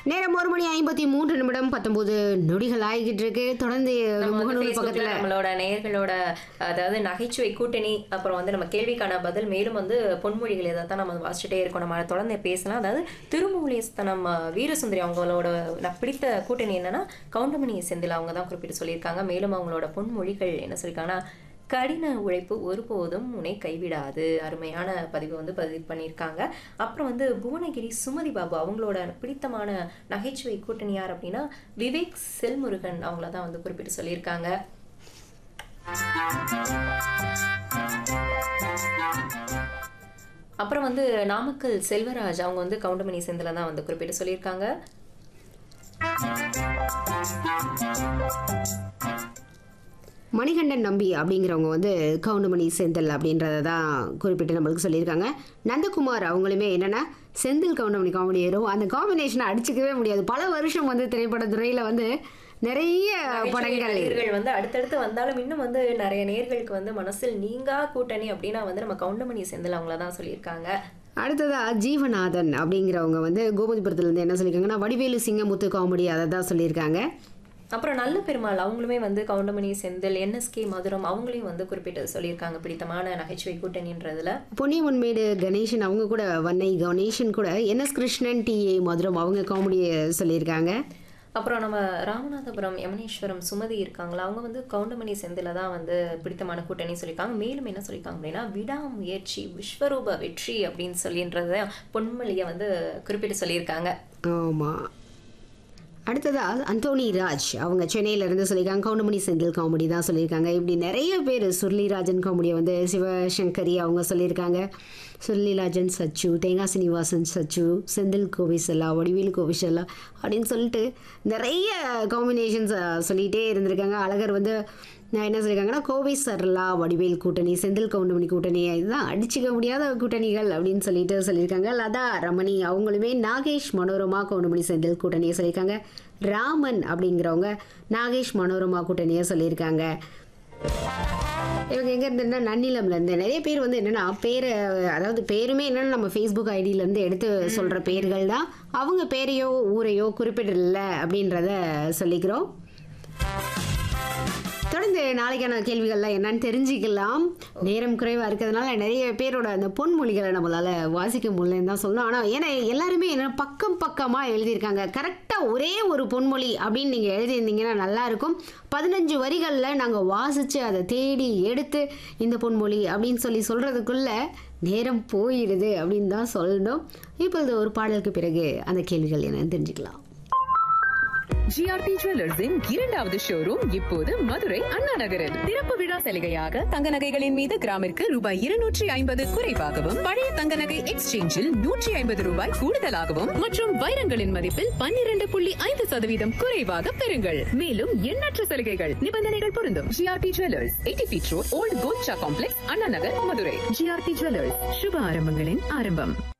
நேரம் ஒரு மணி ஐம்பத்தி மூன்று நிமிடம் பத்தொன்பது நொடிகள் ஆகிக்கிட்டு இருக்கு தொடர்ந்து நம்ம வந்து முகநூல் Facebookல பக்கத்துல நம்மளோட நேயர்களோட அதாவது நகைச்சுவை கூட்டணி அப்புறம் வந்து நம்ம கேள்விக்கான பதில் மேலும் வந்து பொன்மொழிகள் இதை தான் நம்ம வாசிச்சுட்டே இருக்கோம் நம்ம தொடர்ந்து பேசலாம் அதாவது திருமூலேஸ்தனம் அஹ், வீரசுந்தரி அவங்களோட நான் பிடித்த கூட்டணி என்னன்னா கவுண்டமணி செந்தில் அவங்க தான் குறிப்பிட்டு சொல்லியிருக்காங்க மேலும் அவங்களோட பொன்மொழிகள் என்ன சொல்லியிருக்காங்கன்னா கடின உழைப்பு ஒருபோதும் உன்னை கைவிடாது அருமையான பதிவு வந்து பதிவு பண்ணியிருக்காங்க அப்புறம் வந்து புவனகிரி சுமதி பாபு அவங்களோட பிடித்தமான நகைச்சுவை கூட்டணி யார் அப்படின்னா விவேக் செல்முருகன் அவங்கள தான் வந்து குறிப்பிட்டு சொல்லியிருக்காங்க அப்புறம் வந்து நாமக்கல் செல்வராஜ் அவங்க வந்து கவுண்டமணி செந்தில தான் வந்து குறிப்பிட்டு சொல்லியிருக்காங்க மணிகண்டன் நம்பி அப்படிங்கிறவங்க வந்து கவுண்டமணி செந்தில் அப்படின்றத தான் குறிப்பிட்டு நம்மளுக்கு சொல்லியிருக்காங்க நந்தகுமார் அவங்களுமே என்னன்னா செந்தில் கவுண்டமணி காமெடி ஏறும் அந்த காம்பினேஷனை அடிச்சுக்கவே முடியாது பல வருஷம் வந்து திரைப்படத்துறையில வந்து நிறைய படங்கள் நடிகர்கள் வந்து அடுத்தடுத்து வந்தாலும் இன்னும் வந்து நிறைய நேர்களுக்கு வந்து மனசில் நீங்கா கூட்டணி அப்படின்னா வந்து நம்ம கவுண்டமணி செந்தில் அவங்கள தான் சொல்லியிருக்காங்க அடுத்ததா ஜீவநாதன் அப்படிங்கிறவங்க வந்து கோபதிபுரத்துல இருந்து என்ன சொல்லியிருக்காங்கன்னா வடிவேலு சிங்கமுத்து காமெடி அதை தான் சொல்லியிருக்காங்க அப்புறம் நல்ல பெருமாள் அவங்களுமே வந்து கவுண்டமணி செந்தில் என்எஸ்கே மதுரம் அவங்களையும் வந்து குறிப்பிட்டு சொல்லியிருக்காங்க பிடித்தமான நகைச்சுவை கூட்டணின்றதுல பொன்னியம்மன்மேடு கணேசன் அவங்க கூட வன்னை கணேசன் கூட என்எஸ் கிருஷ்ணன் டிஏ மதுரம் அவங்க காமெடியை சொல்லியிருக்காங்க அப்புறம் நம்ம ராமநாதபுரம் யமனேஸ்வரம் சுமதி இருக்காங்களா அவங்க வந்து கவுண்டமணி செந்தில தான் வந்து பிடித்தமான கூட்டணி சொல்லியிருக்காங்க மேலும் என்ன சொல்லியிருக்காங்க அப்படின்னா விடாமுயற்சி விஸ்வரூப வெற்றி அப்படின்னு சொல்லின்றத பொன்மொழியை வந்து குறிப்பிட்டு சொல்லியிருக்காங்க ஆமாம் அடுத்ததா அந்தோனி ராஜ் அவங்க சென்னையில இருந்து சொல்லியிருக்காங்க கவுண்டமணி செந்தில் காமெடி தான் சொல்லியிருக்காங்க இப்படி நிறைய பேர் சுர்லிராஜன் காமெடியை வந்து சிவசங்கரி அவங்க சொல்லியிருக்காங்க சுர்லிராஜன் சச்சு தேங்காய் சீனிவாசன் சச்சு செந்தில் கோவிசல்லா வடிவேலு கோவிசல்லா அப்படின்னு சொல்லிட்டு நிறைய காம்பினேஷன்ஸ் சொல்லிகிட்டே இருந்திருக்காங்க அழகர் வந்து நான் என்ன சொல்லியிருக்காங்கன்னா கோவை சரளா வடிவேல் கூட்டணி செந்தில் கவுண்டமணி கூட்டணி இதுதான் அடிச்சுக்க முடியாத கூட்டணிகள் அப்படின்னு சொல்லிட்டு சொல்லியிருக்காங்க லதா ரமணி அவங்களுமே நாகேஷ் மனோரமா கவுண்டமணி செந்தில் கூட்டணியை சொல்லியிருக்காங்க ராமன் அப்படிங்கிறவங்க நாகேஷ் மனோரமா கூட்டணியை சொல்லியிருக்காங்க இவங்க எங்க இருந்துன்னா நன்னிலம்ல இருந்து நிறைய பேர் வந்து என்னன்னா பேரை அதாவது பேருமே என்னன்னா நம்ம ஃபேஸ்புக் ஐடியில இருந்து எடுத்து சொல்ற பேர்கள் தான் அவங்க பேரையோ ஊரையோ குறிப்பிடல அப்படின்றத சொல்லிக்கிறோம் தொடர்ந்து நாளைக்கான கேள்விகள்லாம் என்னன்னு தெரிஞ்சுக்கலாம் நேரம் குறைவாக இருக்கிறதுனால நிறைய பேரோட அந்த பொன்மொழிகளை நம்மளால வாசிக்க முடியலன்னு தான் சொல்லணும் ஆனால் ஏன்னா எல்லாருமே என்ன பக்கம் பக்கமாக எழுதியிருக்காங்க கரெக்டாக ஒரே ஒரு பொன்மொழி அப்படின்னு நீங்கள் எழுதியிருந்தீங்கன்னா நல்லா இருக்கும் பதினஞ்சு வரிகளில் நாங்கள் வாசித்து அதை தேடி எடுத்து இந்த பொன்மொழி அப்படின்னு சொல்லி சொல்கிறதுக்குள்ள நேரம் போயிடுது அப்படின்னு தான் சொல்லணும் இப்பொழுது ஒரு பாடலுக்கு பிறகு அந்த கேள்விகள் என்னன்னு தெரிஞ்சுக்கலாம் ஜிஆர்டி ஜுவல்லர்ஸின் இரண்டாவது ஷோரூம் இப்போது மதுரை அண்ணா நகரில் திறப்பு விழா சலுகையாக தங்க நகைகளின் மீது கிராமிற்கு ரூபாய் இருநூற்றி ஐம்பது குறைவாகவும் பழைய தங்க நகை எக்ஸ்சேஞ்சில் நூற்றி ஐம்பது ரூபாய் கூடுதலாகவும் மற்றும் வைரங்களின் மதிப்பில் பன்னிரண்டு புள்ளி ஐந்து சதவீதம் குறைவாக பெறுங்கள் மேலும் எண்ணற்ற சலுகைகள் நிபந்தனைகள் பொருந்தும் GRT jewellers eighty feet road old Kolcha complex Anna Nagar Madurai GRT jewellers சுப ஆரம்பங்களின் ஆரம்பம்